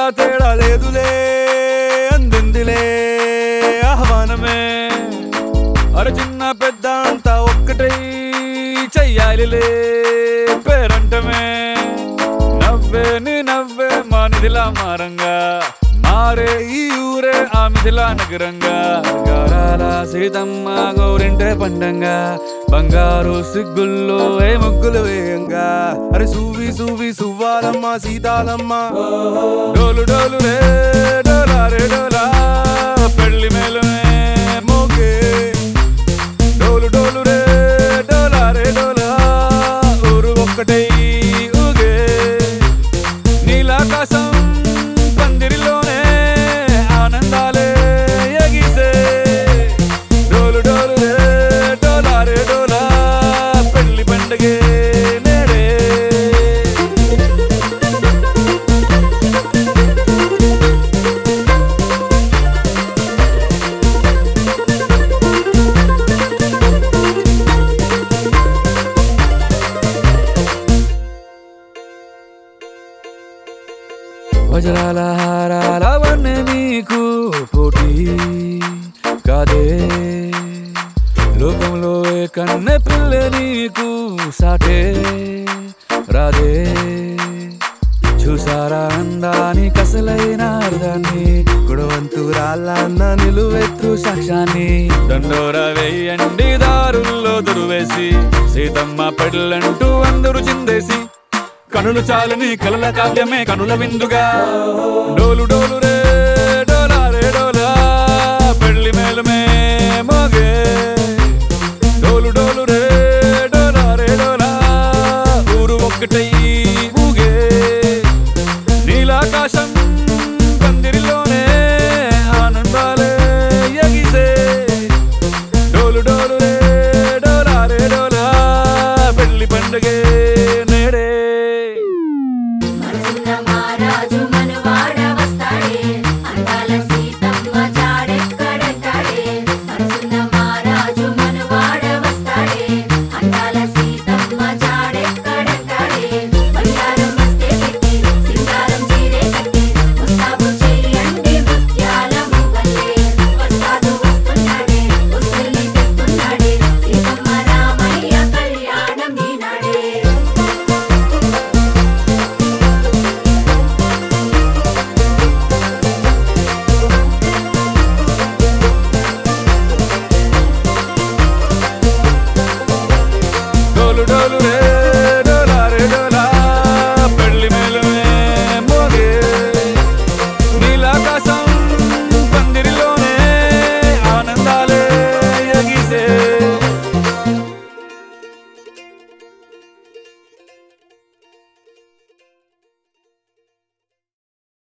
తేడా లేదులే అందిందిలే ఆహ్వానమే అర చిన్న పెద్ద అంతా ఒక్కటై చెయ్యాలిలే పేరంటమే నవ్వే నీ నవ్వే మా నిధిలా మారంగా మారే ఈ ఊరే ఆ మిథిలా నగరంగా గారాల సీతమ్మ గౌరింటే పండంగా బంగారు సిగ్గుల్లో ఏ ముగ్గులు వేయంగా అరే సూవి సూవి సువ్వాలమ్మ సీతాలమ్మ డోలు డోలు రే డోలా రే డోలా పెళ్లి మేళమే మోగే డోలు డోలు రే డోలా రే డోలా ఊరు ఒక్కటై ఊగే నీలాకాశం పందిరిలోనే ఆనందాలే ఎగిసే డోలు డోలు రే డోలా రే డోలా పెళ్లి పండగే నేడే వజ్రాల హారాల వన్నె నీకు పోటీ కాదే లోకంలో ఏ కన్నె పిల్ల నీకు సాటే రాదే చూసారా అందాని కసలైన అర్థాన్ని గుణవంతురాళ్ళ అన్న నిలువెత్తు సాక్ష్యాన్ని దండోర వేయండి దారుల్లో దురువేసి సీతమ్మ పెళ్ళంటూ అందరూ చిందేసి కనులు చాలని కలల కావ్యమే కనుల విందుగా డోలు డోలు రే డోలా రే డోలా పెళ్లి మేళమే మోగే డోలు డోలు రే డోలా రే డోలా ఊరు ఒక్కటై ఊగే నీలాకాశం పందిరిలోనే ఆనందాలే ఎగిసే డోలు డోలు రే డోలా రే డోలా పెళ్లి పండగే నేడే మనసున్న మహారాజు మనవాడ వస్తాడే అందాల సీతమ్మ జాడెక్కడంటాడే మనసున్న మహారాజు మనవాడ వస్తాడే అందాల సీతమ్మ జాడెక్కడంటాడే బంగారం వస్తే పెట్టి సింగారం చీరే కట్టి ముస్తాబు చేయండి ముత్యాల మువ్వలే వస్తాదు వస్తున్నాడే వస్తుల్ని తెస్తున్నాడే సీతమ్మ రామయ్య కళ్యాణం ఈనాడే డోలు డోలు రే